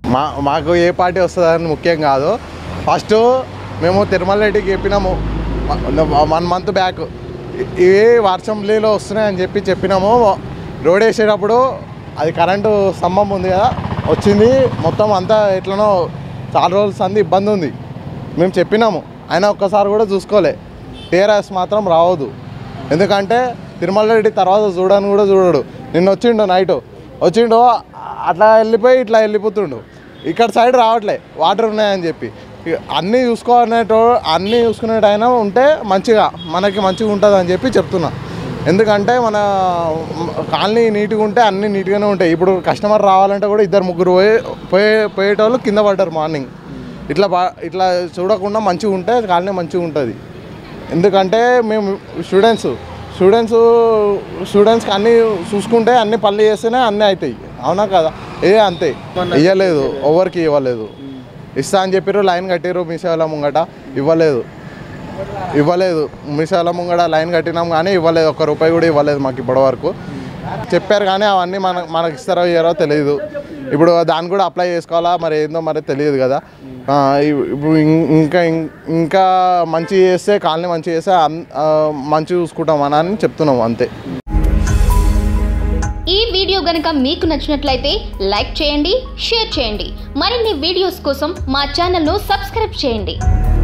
మా మాకు ఏ పార్టీ వస్తుందని ముఖ్యం కాదు ఫస్ట్ మేము తిరుమల రెడ్డికి చెప్పినాము వన్ మంత్ బ్యాక్ ఇవి వర్షం నీళ్ళు వస్తున్నాయని చెప్పి చెప్పినాము రోడ్ వేసేటప్పుడు అది కరెంటు స్తంభం ఉంది కదా వచ్చింది మొత్తం అంతా ఎట్లనో చాలా రోజుల సంది ఇబ్బంది ఉంది మేము చెప్పినాము అయినా ఒక్కసారి కూడా చూసుకోలే టీఆర్ఎస్ మాత్రం రావద్దు ఎందుకంటే తిరుమల రెడ్డి తర్వాత చూడని కూడా చూడడు నిన్న వచ్చిండు నైట్ వచ్చిండు అట్లా వెళ్ళిపోయి ఇట్లా వెళ్ళిపోతుండు ఇక్కడ సైడ్ రావట్లే వాటర్ ఉన్నాయని చెప్పి ఇక అన్నీ చూసుకోనేటో అన్నీ చూసుకునేటైనా ఉంటే మంచిగా మనకి మంచిగా ఉంటుంది అని చెప్పి చెప్తున్నా ఎందుకంటే మన కాలనీ నీట్గా ఉంటే అన్నీ నీట్గానే ఉంటాయి ఇప్పుడు కస్టమర్ రావాలంటే కూడా ఇద్దరు ముగ్గురు పోయే పోయే పోయేటోళ్ళు కింద పడ్డారు మార్నింగ్ ఇట్లా బా ఇట్లా చూడకుండా మంచిగా ఉంటే కాలనీ మంచిగా ఉంటుంది ఎందుకంటే మేము స్టూడెంట్స్ స్టూడెంట్స్ స్టూడెంట్స్కి అన్నీ చూసుకుంటే అన్ని పనులు చేస్తేనే అన్నీ అవుతాయి అవునా కదా ఏ అంతే ఇవ్వలేదు ఎవరికి ఇవ్వలేదు ఇస్తా అని చెప్పారు లైన్ కట్టారు మీ సేవల ముంగట ఇవ్వలేదు ఇవ్వలేదు మీ సేవల ముంగట లైన్ కట్టినాం కానీ ఇవ్వలేదు ఒక్క రూపాయి కూడా ఇవ్వలేదు మాకు ఇప్పటి వరకు చెప్పారు కానీ అవన్నీ మన మనకి ఇస్తారో ఇయ్యారో తెలియదు ఇప్పుడు దాన్ని కూడా అప్లై చేసుకోవాలా మరి ఏందో మరి తెలియదు కదా ఆ, ఇ- ఇప్పుడు ఇం- ఇంకా ఇం- ఇంకా మంచి చేస్తే కాలనీ మంచి చేస్తే అన్- ఆ, మంచి చూసుకుంటాం అని అని చెప్తున్నాం అంతే ఈ వీడియో గనుక మీకు నచ్చినట్లయితే లైక్ చేయండి షేర్ చేయండి మరిన్ని వీడియోస్ కోసం మా ఛానల్ను సబ్స్క్రైబ్ చేయండి